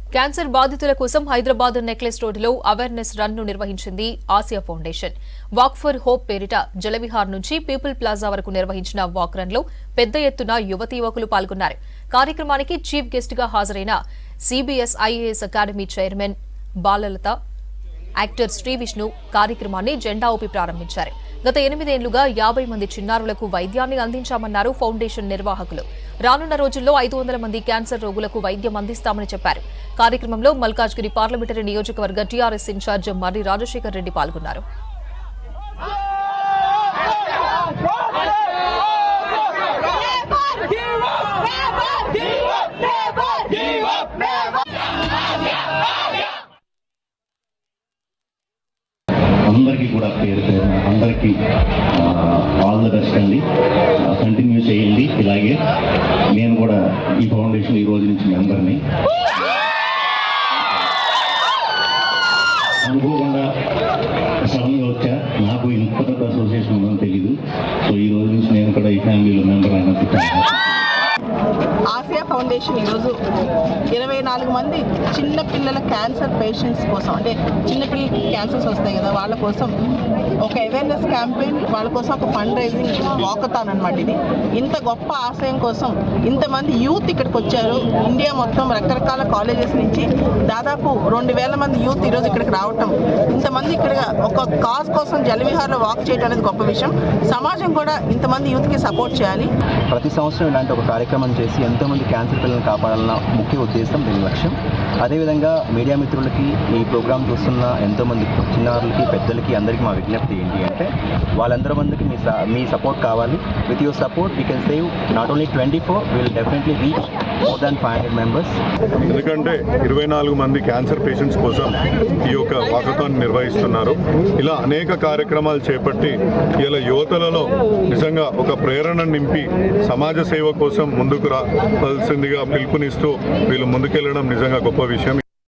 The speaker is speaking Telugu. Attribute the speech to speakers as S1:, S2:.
S1: క్యాన్సర్ బాధితుల కోసం హైదరాబాద్ నెక్లెస్ రోడ్డులో అవేర్నెస్ రన్ ను నిర్వహించింది Asia foundation walk for hope పేరిట జలవిహార్ నుంచి పీపుల్ ప్లాజా వరకు నిర్వహించిన వాక్ రన్ లో పెద్ద ఎత్తున యువతీ యువకులు పాల్గొన్నారు కార్యక్రమానికి చీఫ్ గెస్ట్ గా హాజరైన CBS IAS academy chairman Balalatha actor Shri Vishnu కార్యక్రమాన్ని జెండా ఊపి ప్రారంభించారు గత ఎనిమిదేళ్లుగా యాభై మంది చిన్నారులకు వైద్యాన్ని అందించామన్నారు ఫౌండేషన్ నిర్వాహకులు రానున్న రోజుల్లో ఐదు వందల మంది క్యాన్సర్ రోగులకు వైద్యం అందిస్తామని చెప్పారు కార్యక్రమంలో మల్కాజ్గిరి పార్లమెంటరీ నియోజకవర్గ టీఆర్ఎస్ ఇన్ఛార్జ్ మర్రి రాజశేఖర్ రెడ్డి పాల్గొన్నారు
S2: అందరికీ కూడా పేరు పేరున అందరికీ ఆల్ ద బెస్ట్ అండి కంటిన్యూ చేయండి ఇలాగే నేను కూడా ఈ ఫౌండేషన్ ఈ రోజు నుంచి మెంబర్ని అనుకోకుండా సడన్గా వచ్చా నాకు ఇంత పెద్ద అసోసియేషన్ ఉందని తెలీదు సో ఈ రోజు నుంచి నేను కూడా ఈ ఫ్యామిలీలో మెంబర్ అయినందుకు చాలా happy.
S3: ఆసియా ఫౌండేషన్ ఈరోజు ఇరవై నాలుగు మంది చిన్న పిల్లల క్యాన్సర్ పేషెంట్స్ కోసం అంటే చిన్న పిల్లలకి క్యాన్సర్స్ వస్తాయి కదా వాళ్ళ కోసం ఒక అవేర్నెస్ క్యాంపెయిన్ వాళ్ళ కోసం ఒక ఫండ్ రైజింగ్ వాకతాన్ అనమాట ఇది ఇంత గొప్ప ఆశయం కోసం ఇంతమంది యూత్ ఇక్కడికి వచ్చారు ఇండియా మొత్తం రకరకాల కాలేజెస్ నుంచి దాదాపు రెండు వేల మంది యూత్ ఈరోజు ఇక్కడికి రావటం ఇంతమంది ఇక్కడ ఒక కాజ్ కోసం జలవిహార్లో వాక్ చేయడం అనేది గొప్ప విషయం సమాజం కూడా ఇంతమంది యూత్కి సపోర్ట్ చేయాలి
S4: ప్రతి సంవత్సరం ఇలాంటి ఒక కార్యక్రమం చేసి ఎంతోమంది క్యాన్సర్ పిల్లలను కాపాడాలన్న ముఖ్య ఉద్దేశం దీని లక్ష్యం అదేవిధంగా మీడియా మిత్రులకి ఈ ప్రోగ్రాం చూస్తున్న ఎంతోమంది చిన్నారులకి పెద్దలకి అందరికీ మా విజ్ఞప్తి ఏంటి అంటే వాళ్ళందరూ మందికి మీ స- మీ సపోర్ట్ కావాలి with your support we can save not only twenty four will definitely reach more than five hundred members
S5: ఎందుకంటే ఇరవై నాలుగు మంది క్యాన్సర్ పేషెంట్స్ కోసం ఈ యొక్క వాకథాన్ నిర్వహిస్తున్నారు ఇలా అనేక కార్యక్రమాలు చేపట్టి ఇలా యువతలలో నిజంగా ఒక ప్రేరణ నింపి సమాజ సేవ కోసం ముందుకు రావాల్సిందిగా పిలుపునిస్తూ వీళ్ళు ముందుకెళ్లడం నిజంగా గొప్ప విషయం